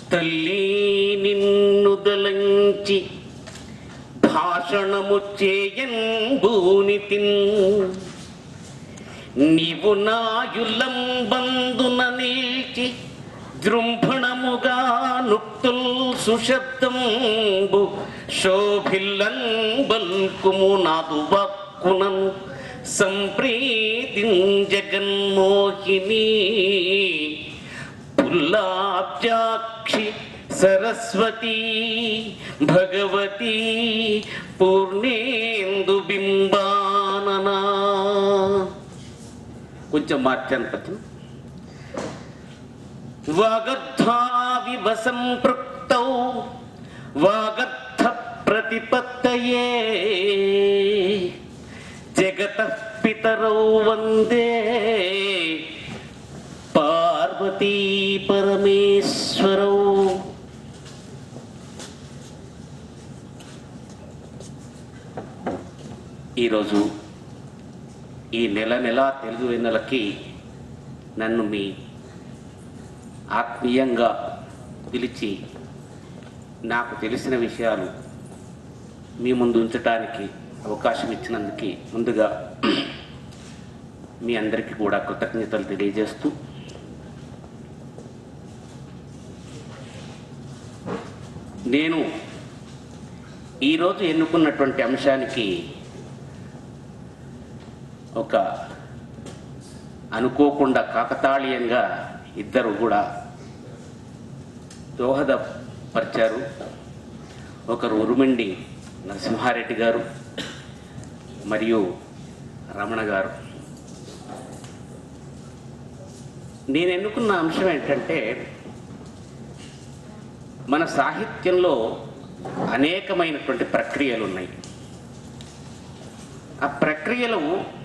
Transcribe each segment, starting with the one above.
తల్లి నిన్నుదలంచి భాషణము చేయన్ భూనితిన్ నీవు నాయులం బందున నిల్చి జృంభణముగా నుక్తుల్ సుశబ్దంబు శోభిల్లన్ బల్కుము నాదు వాక్కునన్ సంప్రీతిన్ జగన్మోహిని పుల్లాబ్జాక్షి సరస్వతి భగవతి పూర్ణేందు బింబాననా కొంచెం మార్చాను పద్యం వాగర్థావివ సంపృక్తౌ వాగర్థ ప్రతిపత్తయే జగత పితరౌ వందే పార్వతీ పరమేశ్వరౌ ఈరోజు ఈ నెల నెల తెలుగు వెన్నెలకి నన్ను మీ ఆత్మీయంగా పిలిచి నాకు తెలిసిన విషయాలు మీ ముందు ఉంచటానికి అవకాశం ఇచ్చినందుకు ముందుగా మీ అందరికీ కూడా కృతజ్ఞతలు తెలియజేస్తూ నేను ఈరోజు ఎన్నుకున్నటువంటి అంశానికి ఒక అనుకోకుండా కాకతాళీయంగా ఇద్దరు కూడా దోహదపరిచారు ఒకరు ఉరుమిండి నరసింహారెడ్డి గారు మరియు రమణ గారు నేను ఎన్నుకున్న అంశం ఏంటంటే మన సాహిత్యంలో అనేకమైనటువంటి ప్రక్రియలు ఉన్నాయి ఆ ప్రక్రియలు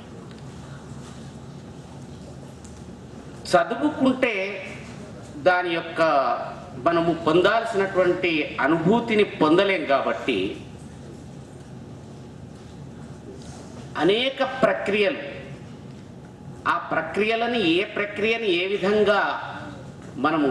చదువుకుంటే దాని యొక్క మనము పొందాల్సినటువంటి అనుభూతిని పొందలేం కాబట్టి అనేక ప్రక్రియలు ఆ ప్రక్రియలని ఏ ప్రక్రియని ఏ విధంగా మనము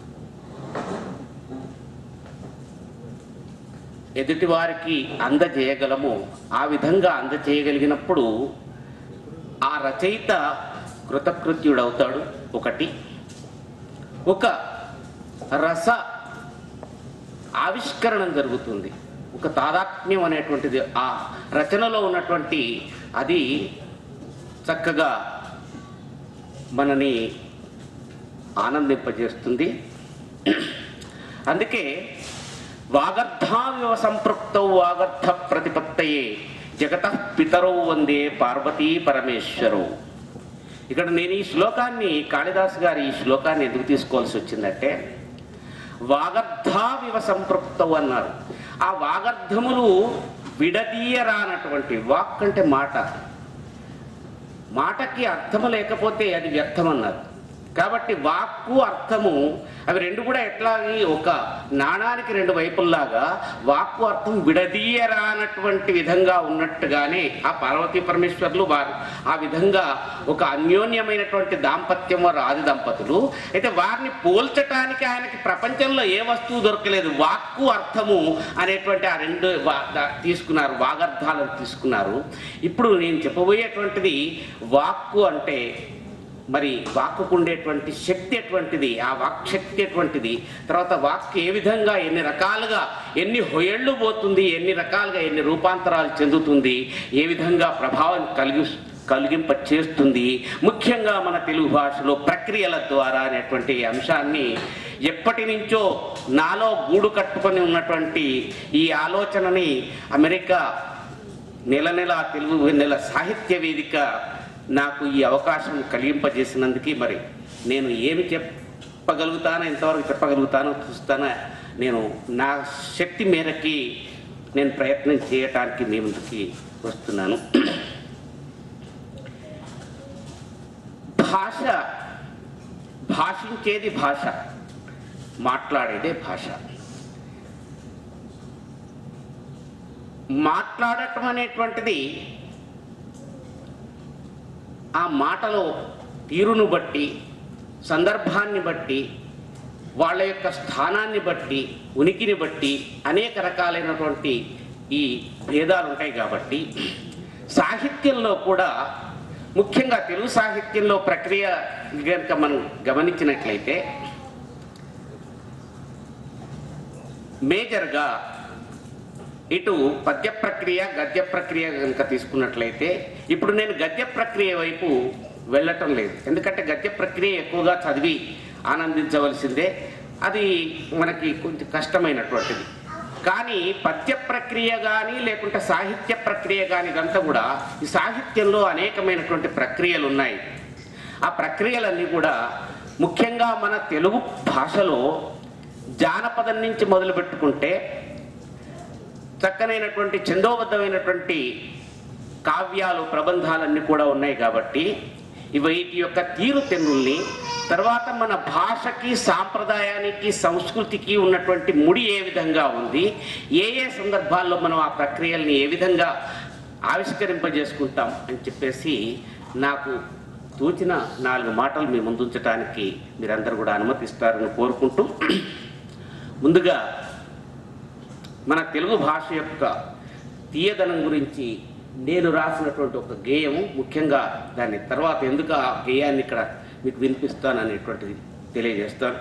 ఎదుటివారికి అందజేయగలము ఆ విధంగా అందజేయగలిగినప్పుడు ఆ రచయిత కృతకృత్యుడవుతాడు ఒకటి ఒక రస ఆవిష్కరణ జరుగుతుంది ఒక తాదాత్మ్యం అనేటువంటిది ఆ రచనలో ఉన్నటువంటి అది చక్కగా మనని ఆనందింపజేస్తుంది అందుకే వాగర్థావివ సంపృక్తౌ వాగర్థ ప్రతిపత్తయే జగత పితరౌ వందే పార్వతీ పరమేశ్వరౌ ఇక్కడ నేను ఈ శ్లోకాన్ని కాళిదాస్ గారి ఈ శ్లోకాన్ని ఎందుకు తీసుకోవాల్సి వచ్చిందంటే వాగర్థావివ సంపృక్తవు అన్నారు ఆ వాగర్థములు విడదీయరానటువంటి వాక్ అంటే మాట మాటకి అర్థము లేకపోతే అది వ్యర్థం అన్నారు కాబట్టి వాక్కు అర్థము అవి రెండు కూడా ఎట్లా ఒక నాణానికి రెండు వైపుల్లాగా వాక్కు అర్థం విడదీయరానటువంటి విధంగా ఉన్నట్టుగానే ఆ పార్వతీ పరమేశ్వర్లు వారు ఆ విధంగా ఒక అన్యోన్యమైనటువంటి దాంపత్యం వారు ఆది దంపతులు అయితే వారిని పోల్చటానికి ఆయనకి ప్రపంచంలో ఏ వస్తువు దొరకలేదు వాక్కు అర్థము అనేటువంటి ఆ రెండు వా- దా- తీసుకున్నారు వాగర్థాలను తీసుకున్నారు ఇప్పుడు నేను చెప్పబోయేటువంటిది వాక్కు అంటే మరి వాక్కుకు ఉండేటువంటి శక్తి ఎటువంటిది ఆ వాక్ శక్తి ఎటువంటిది తర్వాత వాక్ ఏ విధంగా ఎన్ని రకాలుగా ఎన్ని హొయళ్ళు పోతుంది ఎన్ని రకాలుగా ఎన్ని రూపాంతరాలు చెందుతుంది ఏ విధంగా ప్రభావం కలిగి కలిగింప చేస్తుంది ముఖ్యంగా మన తెలుగు భాషలో ప్రక్రియల ద్వారా అనేటువంటి అంశాన్ని ఎప్పటి నుంచో నాలో గూడు కట్టుకొని ఉన్నటువంటి ఈ ఆలోచనని అమెరికా నెల నెల తెలుగు నెల సాహిత్య వేదిక నాకు ఈ అవకాశం కలిగింపజేసినందుకు మరి నేను ఏమి చెప్పగలుగుతానో ఎంతవరకు చెప్పగలుగుతానో చూస్తానో నేను నా శక్తి మేరకి నేను ప్రయత్నం చేయటానికి మీ ముందుకి వస్తున్నాను భాష భాషించేది భాష మాట్లాడేదే భాష మాట్లాడటం అనేటువంటిది ఆ మాటలో తీరును బట్టి సందర్భాన్ని బట్టి వాళ్ళ యొక్క స్థానాన్ని బట్టి ఉనికిని బట్టి అనేక రకాలైనటువంటి ఈ భేదాలు ఉంటాయి కాబట్టి సాహిత్యంలో కూడా ముఖ్యంగా తెలుగు సాహిత్యంలో ప్రక్రియ కనుక మనం గమనించినట్లయితే మేజర్గా ఇటు పద్య ప్రక్రియ గద్య ప్రక్రియ కనుక తీసుకున్నట్లయితే ఇప్పుడు నేను గద్య ప్రక్రియ వైపు వెళ్ళటం లేదు ఎందుకంటే గద్య ప్రక్రియ ఎక్కువగా చదివి ఆనందించవలసిందే అది మనకి కొంచెం కష్టమైనటువంటిది కానీ పద్య ప్రక్రియ కానీ లేకుంటే సాహిత్య ప్రక్రియ కానీ ఇదంతా కూడా ఈ సాహిత్యంలో అనేకమైనటువంటి ప్రక్రియలు ఉన్నాయి ఆ ప్రక్రియలన్నీ కూడా ముఖ్యంగా మన తెలుగు భాషలో జానపదం నుంచి మొదలు పెట్టుకుంటే చక్కనైనటువంటి చందోబద్ధమైనటువంటి కావ్యాలు ప్రబంధాలన్నీ కూడా ఉన్నాయి కాబట్టి ఇవి వీటి యొక్క తీరు తెన్నుల్ని తర్వాత మన భాషకి సాంప్రదాయానికి సంస్కృతికి ఉన్నటువంటి ముడి ఏ విధంగా ఉంది ఏ ఏ సందర్భాల్లో మనం ఆ ప్రక్రియల్ని ఏ విధంగా ఆవిష్కరింపజేసుకుంటాం అని చెప్పేసి నాకు తోచిన నాలుగు మాటలు మీ ముందుంచడానికి మీరందరూ కూడా అనుమతిస్తారని కోరుకుంటూ ముందుగా మన తెలుగు భాష యొక్క తీయదనం గురించి నేను రాసినటువంటి ఒక గేయము ముఖ్యంగా దాన్ని తర్వాత ఎందుకు ఆ గేయాన్ని ఇక్కడ మీకు వినిపిస్తాను అనేటువంటిది తెలియజేస్తాను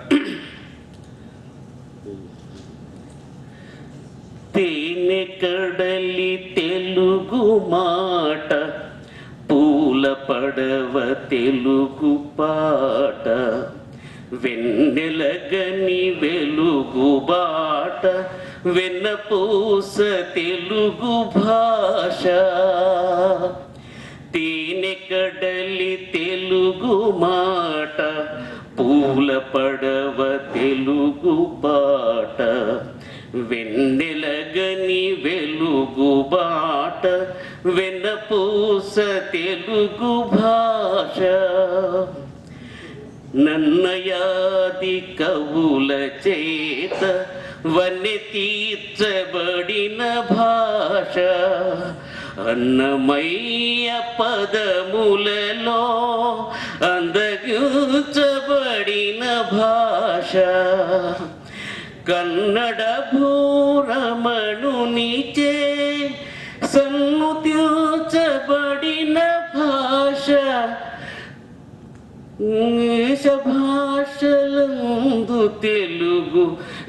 తేనె కడలి తెలుగు మాట పూల పడవ తెలుగు పాట వెన్నెలగని వెలుగు బాట వెన్నపూస తెలుగు భాష తేనె కడలి తెలుగు మాట పూల పడవ తెలుగు బాట వెన్నెలగని వెలుగు బాట వెన్నపూస తెలుగు భాష నన్నయాది కవుల చేత వన్నె తీర్చబడిన భాష అన్నమయ్య పదములలో అందగించబడిన భాష కన్నడ భూరమణునిచే సన్నుతించబడిన భాష దేశ భాషలందు తెలుగు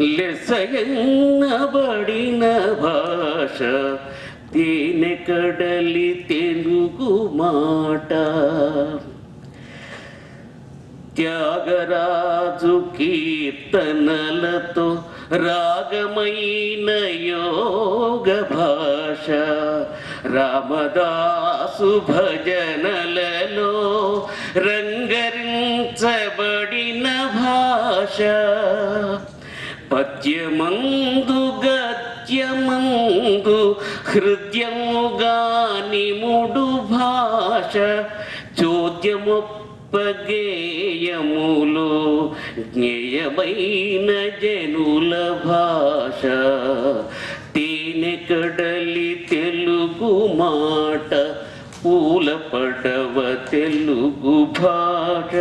లెసయన్నబడిన భాష తేనె కడలి తెలుగు మాట త్యాగరాజు కీర్తనలతో రాగమైన యోగ భాష రామదాసు భజనలలో రంగరించబడిన భాష పద్యమందు గద్యమందు హృదయముగాని ముడు భాష చోద్యమొప్పగేయములు జ్ఞేయమైన జనుల భాష తేనె కడలి తెలుగు మాట పూల పడవ తెలుగు భాష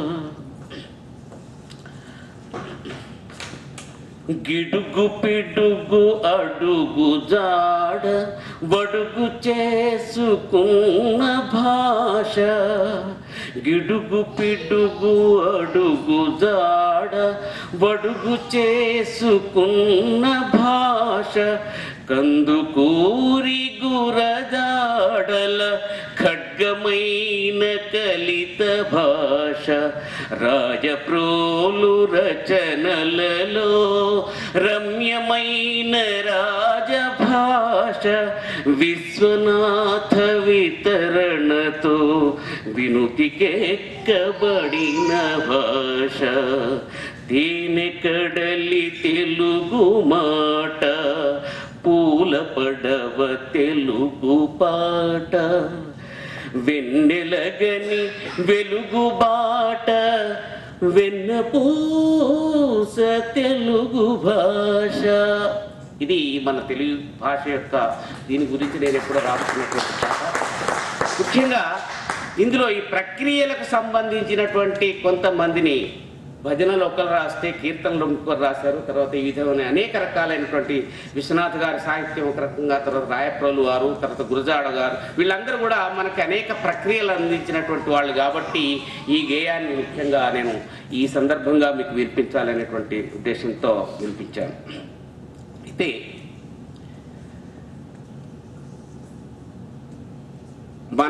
గిడుగు పిడుగు అడుగు జాడ బడుగు చేసుకున్న భాష గిడుగు పిడుగు అడుగు జాడ బడుగు చేసుకున్న భాష కందుకూరి గురజాడల ఖడ్గమైన కలిత భాష రాజప్రోలు రచనలలో రమ్యమైన రాజభాష విశ్వనాథ వితరణతో వినుతికెక్కబడిన భాష తేనె కడలి తెలుగు మాట పూల పడవ తెలుగు పాట వెన్నెలగని వెలుగు బాట వెన్నపూస తెలుగు భాష ఇది మన తెలుగు భాష యొక్క దీని గురించి నేను ఎప్పుడో రాసుకున్నటువంటి పాట ముఖ్యంగా ఇందులో ఈ ప్రక్రియలకు సంబంధించినటువంటి కొంతమందిని భజనలు ఒకరు రాస్తే కీర్తనలు ఇంకొకరు రాశారు తర్వాత ఈ విధమైన అనేక రకాలైనటువంటి విశ్వనాథ్ గారి సాహిత్యం ఒక రకంగా తర్వాత రాయప్రోలు వారు తర్వాత గురజాడ గారు వీళ్ళందరూ కూడా మనకి అనేక ప్రక్రియలు అందించినటువంటి వాళ్ళు కాబట్టి ఈ గేయాన్ని ముఖ్యంగా నేను ఈ సందర్భంగా మీకు వినిపించాలనేటువంటి ఉద్దేశంతో వినిపించాను అయితే మన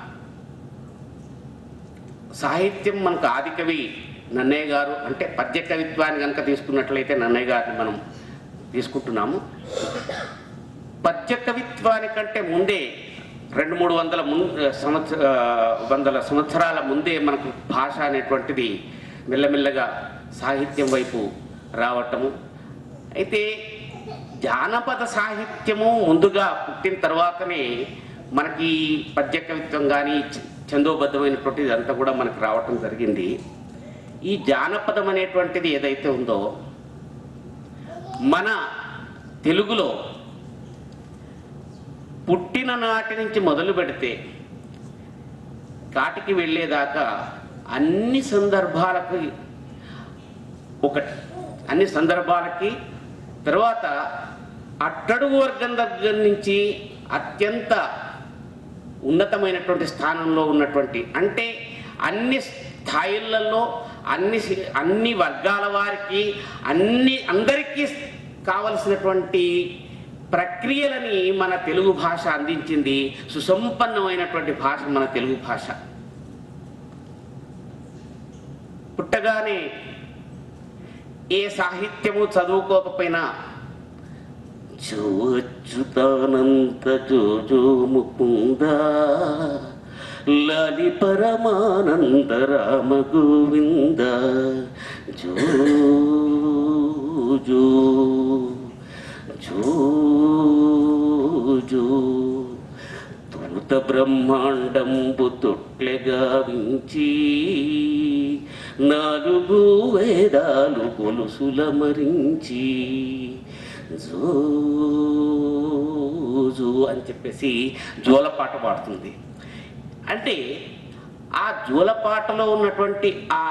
సాహిత్యం మనకు ఆదికవి నన్నయ్య గారు అంటే పద్య కవిత్వాన్ని కనుక తీసుకున్నట్లయితే నన్నయ్య గారిని మనం తీసుకుంటున్నాము పద్య కవిత్వానికంటే ముందే రెండు మూడు వందల ము సంవత్సర వందల సంవత్సరాల ముందే మనకు భాష అనేటువంటిది మెల్లమెల్లగా సాహిత్యం వైపు రావటము అయితే జానపద సాహిత్యము ముందుగా పుట్టిన తర్వాతనే మనకి పద్య కవిత్వం కానీ చందోబద్ధమైనటువంటిది ఇదంతా కూడా మనకు రావటం జరిగింది ఈ జానపదం అనేటువంటిది ఏదైతే ఉందో మన తెలుగులో పుట్టిన నాటి నుంచి మొదలు పెడితే కాటికి వెళ్ళేదాకా అన్ని సందర్భాలకు ఒకటి అన్ని సందర్భాలకి తర్వాత అట్టడుగు వర్గం దగ్గర నుంచి అత్యంత ఉన్నతమైనటువంటి స్థానంలో ఉన్నటువంటి అంటే అన్ని స్థాయిలలో అన్ని సి- అన్ని వర్గాల వారికి అన్ని అందరికీ కావలసినటువంటి ప్రక్రియలని మన తెలుగు భాష అందించింది సుసంపన్నమైనటువంటి భాష మన తెలుగు భాష పుట్టగానే ఏ సాహిత్యము చదువుకోకపోయినా జో అచ్యుతానంత జో జో ముకుంద లాలి పరమానంద రామ గోవింద జో జో జో జో తొలుత బ్రహ్మాండంబు తొట్లెగా వించి నాలుగు వేదాలు గొలుసుల మరించి జో జో అని చెప్పేసి జోలపాట పాడుతుంది అంటే ఆ జోలపాటలో ఉన్నటువంటి ఆ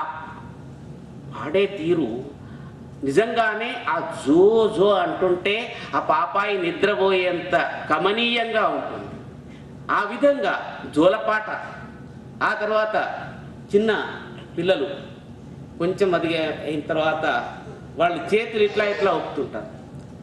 పాడే తీరు నిజంగానే ఆ జో జో అంటుంటే ఆ పాపాయి నిద్రపోయేంత కమనీయంగా ఉంటుంది ఆ విధంగా జోలపాట ఆ తర్వాత చిన్న పిల్లలు కొంచెం అది అయిన తర్వాత వాళ్ళ చేతులు ఇట్లా ఇట్లా ఒప్పుతుంటారు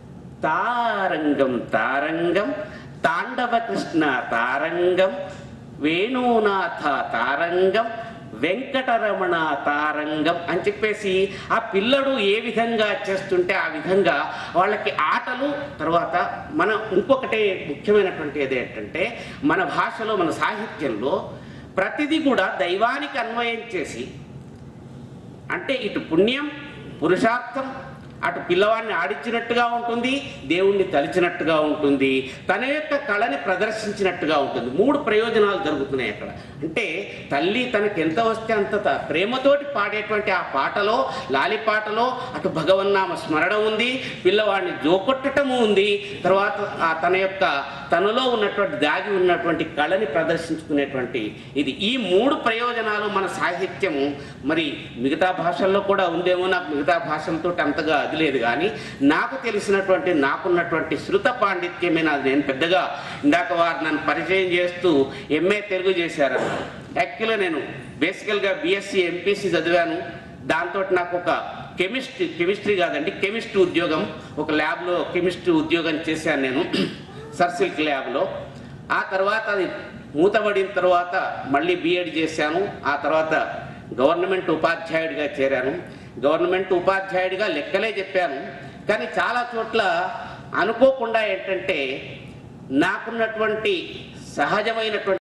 తారంగం తారంగం తాండవ కృష్ణ తారంగం వేణునాథ తారంగం వెంకటరమణ తారంగం అని చెప్పేసి ఆ పిల్లడు ఏ విధంగా చేస్తుంటే ఆ విధంగా వాళ్ళకి ఆటలు తర్వాత మన ఇంకొకటి ముఖ్యమైనటువంటి ఏది ఏంటంటే మన భాషలో మన సాహిత్యంలో ప్రతిదీ కూడా దైవానికి అన్వయం చేసి అంటే ఇటు పుణ్యం పురుషార్థం అటు పిల్లవాడిని ఆడించినట్టుగా ఉంటుంది దేవుణ్ణి తలిచినట్టుగా ఉంటుంది తన యొక్క కళని ప్రదర్శించినట్టుగా ఉంటుంది మూడు ప్రయోజనాలు జరుగుతున్నాయి అక్కడ అంటే తల్లి తనకి ఎంత వస్తే అంత త- ప్రేమతోటి పాడేటువంటి ఆ పాటలో లాలి పాటలో అటు భగవన్నామ స్మరణ ఉంది పిల్లవాడిని జోకొట్టటము ఉంది తర్వాత ఆ తన యొక్క తనలో ఉన్నటువంటి దాగి ఉన్నటువంటి కళని ప్రదర్శించుకునేటువంటి ఇది ఈ మూడు ప్రయోజనాలు మన సాహిత్యము మరి మిగతా భాషల్లో కూడా ఉందేమో నాకు మిగతా భాషలతో అంతగా అది లేదు కానీ నాకు తెలిసినటువంటి నాకున్నటువంటి శృత పాండిత్యమే నాది నేను పెద్దగా ఇందాక వారు నన్ను పరిచయం చేస్తూ ఎంఏ తెలుగు చేశారన్నారు యాక్చువల్గా నేను బేసికల్గా బీఎస్సీ ఎంపీసీ చదివాను దాంతో నాకు ఒక కెమిస్ట్రీ కెమిస్ట్రీ కాదండి కెమిస్ట్రీ ఉద్యోగం ఒక ల్యాబ్లో కెమిస్ట్రీ ఉద్యోగం చేశాను నేను సర్సిల్క్ ల్యాబ్లో ఆ తర్వాత అది మూతబడిన తర్వాత మళ్ళీ బీఎడ్ చేశాను ఆ తర్వాత గవర్నమెంట్ ఉపాధ్యాయుడిగా చేరాను గవర్నమెంట్ ఉపాధ్యాయుడిగా లెక్కలే చెప్పాను కానీ చాలా చోట్ల అనుకోకుండా ఏంటంటే నాకున్నటువంటి సహజమైనటువంటి